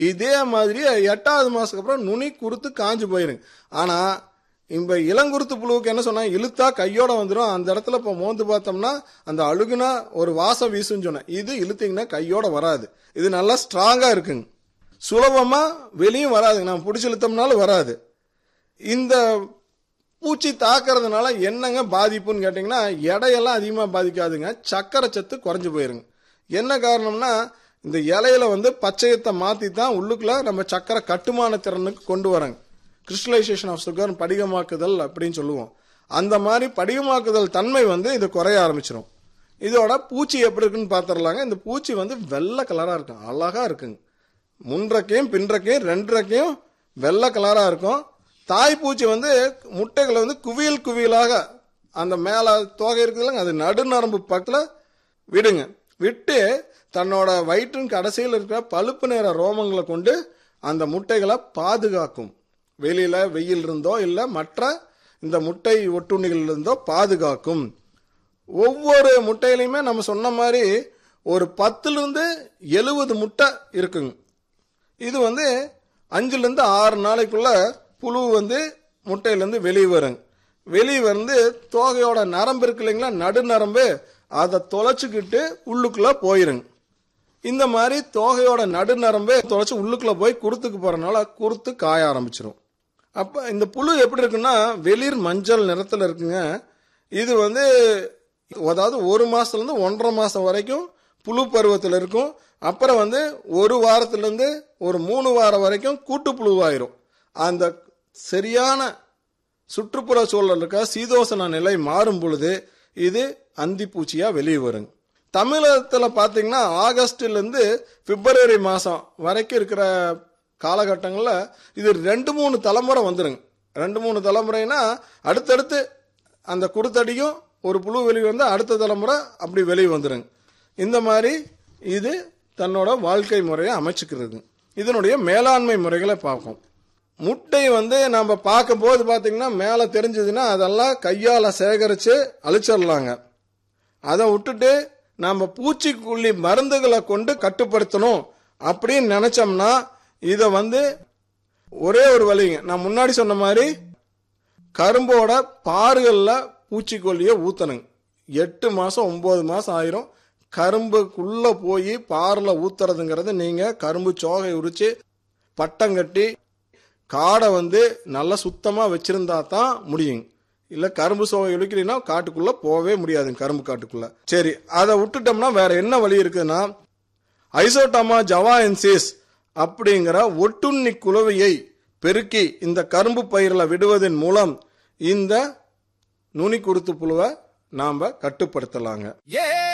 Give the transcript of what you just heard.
இதே மாதிரி எட்டாவது மாசத்துக்கு அப்புறம் நுனி குருத்து காஞ்சு போயிருங்க ஆனா இப்ப இளங்குருத்து புழுவுக்கு என்ன சொன்னா இழுத்தா கையோட வந்துடும் அந்த இடத்துல இப்ப மோந்து பார்த்தோம்னா அந்த அழுகுனா ஒரு வாசம் வீசுன்னு சொன்னேன் இது இழுத்தீங்கன்னா கையோட வராது இது நல்லா ஸ்ட்ராங்கா இருக்குங்க சுலபமா வெளியும் வராதுங்க நம்ம பிடிச்சி இழுத்தோம்னாலும் வராது இந்த பூச்சி தாக்குறதுனால என்னங்க பாதிப்புன்னு கேட்டிங்கன்னா எடையெல்லாம் அதிகமாக பாதிக்காதுங்க சக்கரை சத்து குறைஞ்சு போயிருங்க என்ன காரணம்னா இந்த இலையில வந்து பச்சையத்தை மாற்றி தான் உள்ளுக்குள்ள நம்ம சக்கரை கட்டுமான திறனுக்கு கொண்டு வராங்க கிறிஸ்டலைசேஷன் ஆஃப் சுகர் படிகமாக்குதல் அப்படின்னு சொல்லுவோம் அந்த மாதிரி படிகமாக்குதல் தன்மை வந்து இது குறைய ஆரம்பிச்சிடும் இதோட பூச்சி எப்படி இருக்குன்னு பார்த்துடலாங்க இந்த பூச்சி வந்து வெள்ளை கலராக இருக்கும் அழகா இருக்குங்க முன்றக்கையும் பின்றக்கையும் ரெண்டரைக்கையும் வெள்ளை கலராக இருக்கும் தாய்ப்பூச்சி வந்து முட்டைகளை வந்து குவியல் குவியலாக அந்த மேலே தோகை இருக்குதுல்லங்க அது நடுநரம்பு பக்கத்தில் விடுங்க விட்டு தன்னோட வயிற்றின் கடைசியில் இருக்கிற பழுப்பு நிற ரோமங்களை கொண்டு அந்த முட்டைகளை பாதுகாக்கும் வெளியில வெயில் இருந்தோ இல்லை மற்ற இந்த முட்டை ஒட்டுண்ணிகள் இருந்தோ பாதுகாக்கும் ஒவ்வொரு முட்டையிலையுமே நம்ம சொன்ன மாதிரி ஒரு பத்துலேருந்து எழுபது முட்டை இருக்குங்க இது வந்து அஞ்சுலேருந்து ஆறு நாளைக்குள்ள புழு வந்து முட்டையிலேருந்து வெளியே வருங்க வெளியே வந்து தோகையோட நரம்பு இருக்கு இல்லைங்களா நடுநரம்பு அதை தொலைச்சிக்கிட்டு உள்ளுக்குள்ள போயிருங்க இந்த மாதிரி தோகையோட நடுநரம்பு தொலைச்சி உள்ளுக்குள்ள போய் குருத்துக்கு போறதுனால குருத்து காய ஆரம்பிச்சிடும் அப்போ இந்த புழு எப்படி இருக்குன்னா வெளிர் மஞ்சள் நிறத்தில் இருக்குங்க இது வந்து அதாவது ஒரு மாசத்துலேருந்து ஒன்றரை மாதம் வரைக்கும் புழு பருவத்தில் இருக்கும் அப்புறம் வந்து ஒரு வாரத்துலேருந்து ஒரு மூணு வாரம் வரைக்கும் கூட்டு புழுவாயிரும் அந்த சரியான சுற்றுப்புற சூழல் இருக்க சீதோசன நிலை மாறும் பொழுது இது அந்திப்பூச்சியா வெளியே வருங்க தமிழகத்தில் பார்த்தீங்கன்னா ஆகஸ்ட்லேருந்து பிப்ரவரி மாதம் வரைக்கும் இருக்கிற காலகட்டங்களில் இது ரெண்டு மூணு தலைமுறை வந்துருங்க ரெண்டு மூணு தலைமுறைனா அடுத்தடுத்து அந்த குருத்தடியும் ஒரு புழு வெளியே வந்து அடுத்த தலைமுறை அப்படி வெளியே வந்துருங்க இந்த மாதிரி இது தன்னோட வாழ்க்கை முறையை அமைச்சுக்கிறது இதனுடைய மேலாண்மை முறைகளை பார்ப்போம் முட்டை வந்து நம்ம பார்க்கும்போது பார்த்தீங்கன்னா மேலே தெரிஞ்சதுன்னா அதெல்லாம் கையால் சேகரித்து அழிச்சிடலாங்க அதை விட்டுட்டு நம்ம பூச்சிக்கொல்லி மருந்துகளை கொண்டு கட்டுப்படுத்தணும் அப்படின்னு நினைச்சோம்னா இதை வந்து ஒரே ஒரு வழிங்க நான் முன்னாடி சொன்ன மாதிரி கரும்போட பாறுகளில் பூச்சிக்கொல்லியை ஊற்றணுங்க எட்டு மாதம் ஒம்பது மாதம் ஆயிரும் கரும்புக்குள்ள போய் பாரில் ஊத்துறதுங்கிறது நீங்கள் கரும்பு சோகை உரிச்சு பட்டம் கட்டி காடை வந்து நல்லா சுத்தமாக வச்சிருந்தா தான் முடியுங்க இல்லை கரும்பு சோகை ஒழிக்கிறீங்கன்னா காட்டுக்குள்ளே போகவே முடியாதுங்க கரும்பு காட்டுக்குள்ளே சரி அதை விட்டுட்டோம்னா வேற என்ன வழி இருக்குதுன்னா ஐசோட்டாமா ஜவாஎன்சிஸ் அப்படிங்கிற ஒட்டுண்ணி குளவியை பெருக்கி இந்த கரும்பு பயிரில் விடுவதன் மூலம் இந்த நுனி குருத்து புழுவை நாம் கட்டுப்படுத்தலாங்க